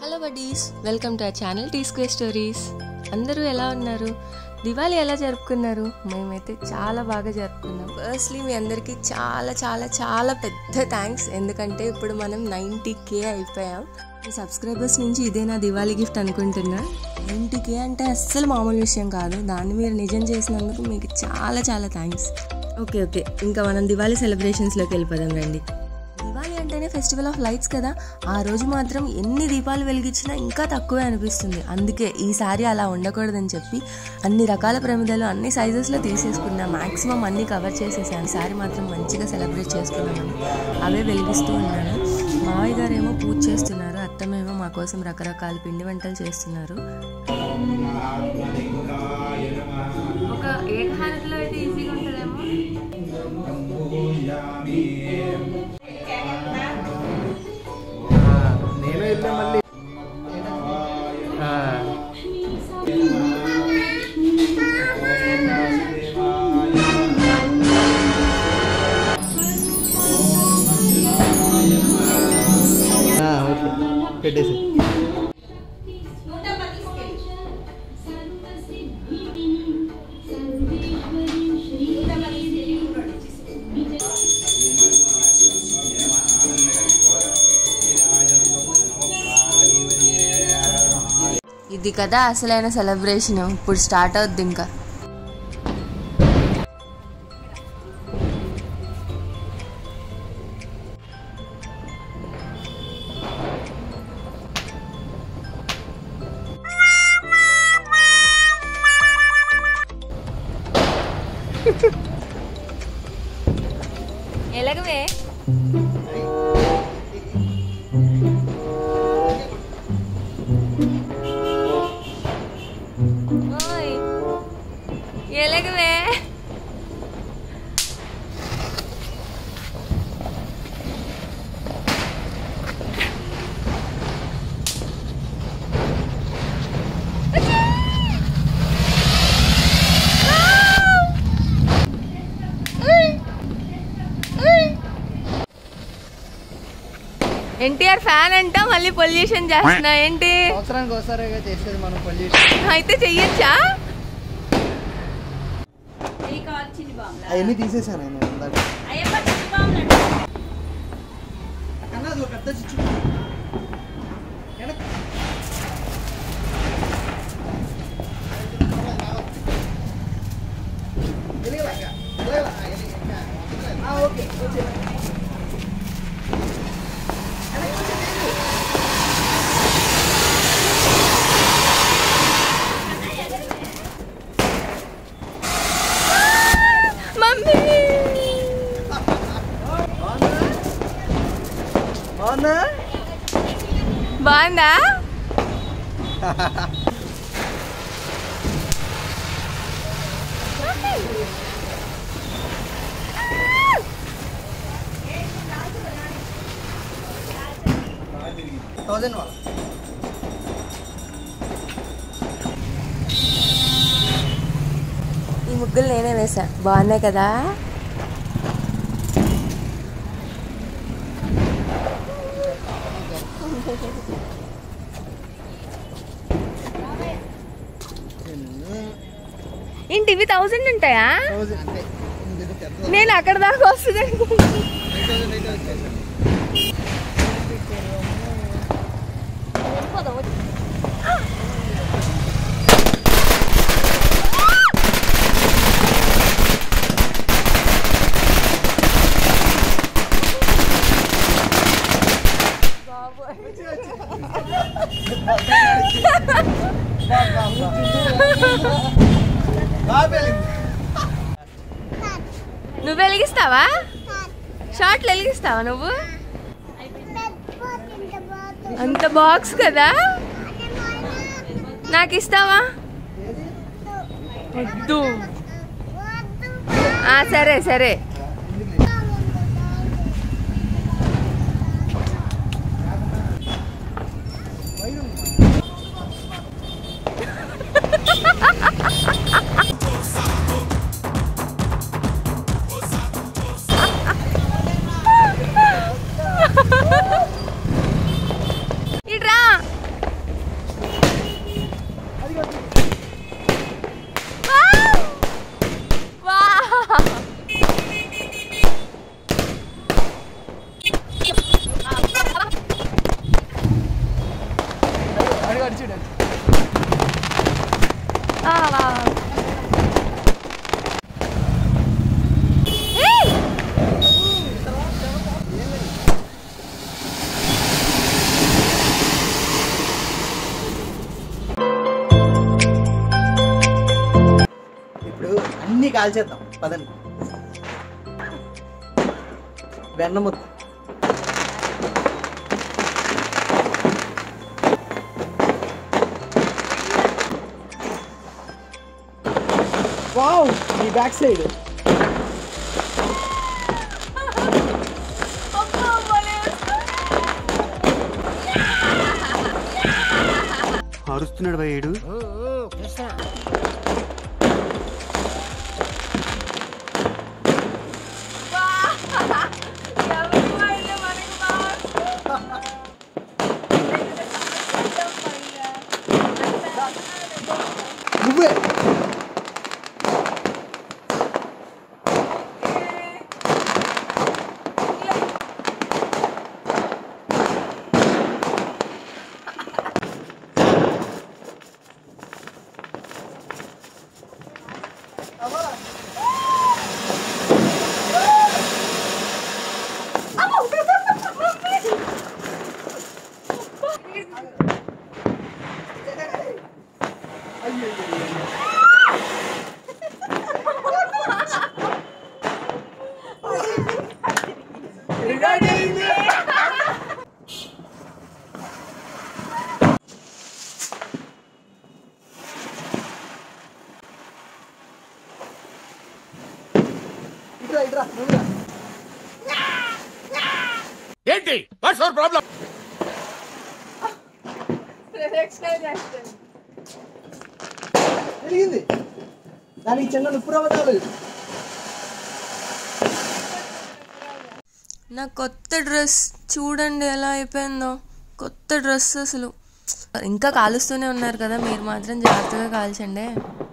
Hello buddies welcome to our channel T square stories అందరూ ఎలా ఉన్నారు దివాళీ ఎలా జరుపుకున్నారు మేమైతే చాలా బాగా జరుపుకున్నాం ఫస్ట్లీ మీ అందరికీ చాలా చాలా చాలా పెద్ద థ్యాంక్స్ ఎందుకంటే ఇప్పుడు మనం నైంటీ కే అయిపోయాం మీ సబ్స్క్రైబర్స్ నుంచి ఇదే నా దివాళీ గిఫ్ట్ అనుకుంటున్నా నైంటీ కే అంటే అస్సలు మామూలు విషయం కాదు దాన్ని మీరు నిజం చేసినందుకు మీకు చాలా చాలా థ్యాంక్స్ ఓకే ఓకే ఇంకా మనం దివాళీ సెలబ్రేషన్స్లోకి వెళ్ళిపోదాం రండి దివాళీ అంటేనే ఫెస్టివల్ ఆఫ్ లైట్స్ కదా ఆ రోజు మాత్రం ఎన్ని దీపాలు వెలిగించినా ఇంకా తక్కువే అనిపిస్తుంది అందుకే ఈసారి అలా ఉండకూడదని చెప్పి అన్ని రకాల ప్రమిదలు అన్ని సైజెస్లో తీసేసుకున్నా మాక్సిమం అన్ని కవర్ చేసేసాను ఈసారి మాత్రం మంచిగా సెలబ్రేట్ చేసుకున్నామని అవే వెలిగిస్తూ ఉన్నాను మావయ్య గారు ఏమో పూజ చేస్తున్నారు అత్తమేమో మా కోసం రకరకాల పిండి వంటలు చేస్తున్నారు ఒక ఏకహారతిలో అయితే ఈజీగా ఉంటుందేమో నేను వెళ్ళా మళ్ళీ ఆ, ఆ, ఓకే పెట్టేసి ఇది కదా అసలైన సెలబ్రేషన్ ఇప్పుడు స్టార్ట్ అవుద్ది ఇంకా ఎలాగవే ఓయ్ ఎలాగవే ఎన్టీఆర్ ఫ్యాన్ అంట మళ్ళీ పొల్యూషన్ చేస్తున్నా ఏంటి సంవత్సరానికి ఒకసారిగా చేసేది మనం పొల్యూషన్ అయితే చెయ్యొచ్చా అవన్నీ తీసేసాను నేను ఇందాక కన్నా అది ఒక పెద్ద చిచ్చు వెనక్కి. ఎలిగలా ఇంకా. ఎలిగలా. ఆ, ఎలిగ- ఇంకా. ఆ, ఓకే ఓకే. వెనక్కి వచ్చేసేయండి. మమ్మీ అవునా బాగుందా థౌజండ్ వాళ్ళ ఈ ముగ్గులు నేనే వేసా బాగున్నాయి కదా ఏంటి ఇవి థౌజండ్ ఉంటాయా థౌజండ్ అంతే ఇది పెద్ద నేను అక్కడ దాకా వస్తుంది అనుకుంటా. ఎయిట్ థౌజండ్ అయితే వచ్చేసాను బాగా వెళ్ళింది నువ్వు వెలిగిస్తావా షార్ట్లు వెలిగిస్తావా నువ్వు అంత బాక్స్ కదా నాకు ఇస్తావా వద్దు ఆ, సరే సరే ఇట్రా అటు చూడు అటు. ఇప్పుడు అన్ని కాల్చేద్దాం పదండి వెన్నముద్ద వావ్ ఈ బ్యాక్ సైడ్ అరుస్తున్నాడు భయ్యేడు నువ్వే ఇట్రా ఇట్రా నువ్వురా ఏంటి వాట్స్ అవర్ ప్రాబ్లం జరిగింది దానికి చిన్న నొప్పి రావటాలు నా కొత్త డ్రెస్ చూడండి ఎలా అయిపోయిందో కొత్త డ్రెస్ అసలు ఇంకా కాలుస్తూనే ఉన్నారు కదా మీరు మాత్రం జాగ్రత్తగా కాల్చండి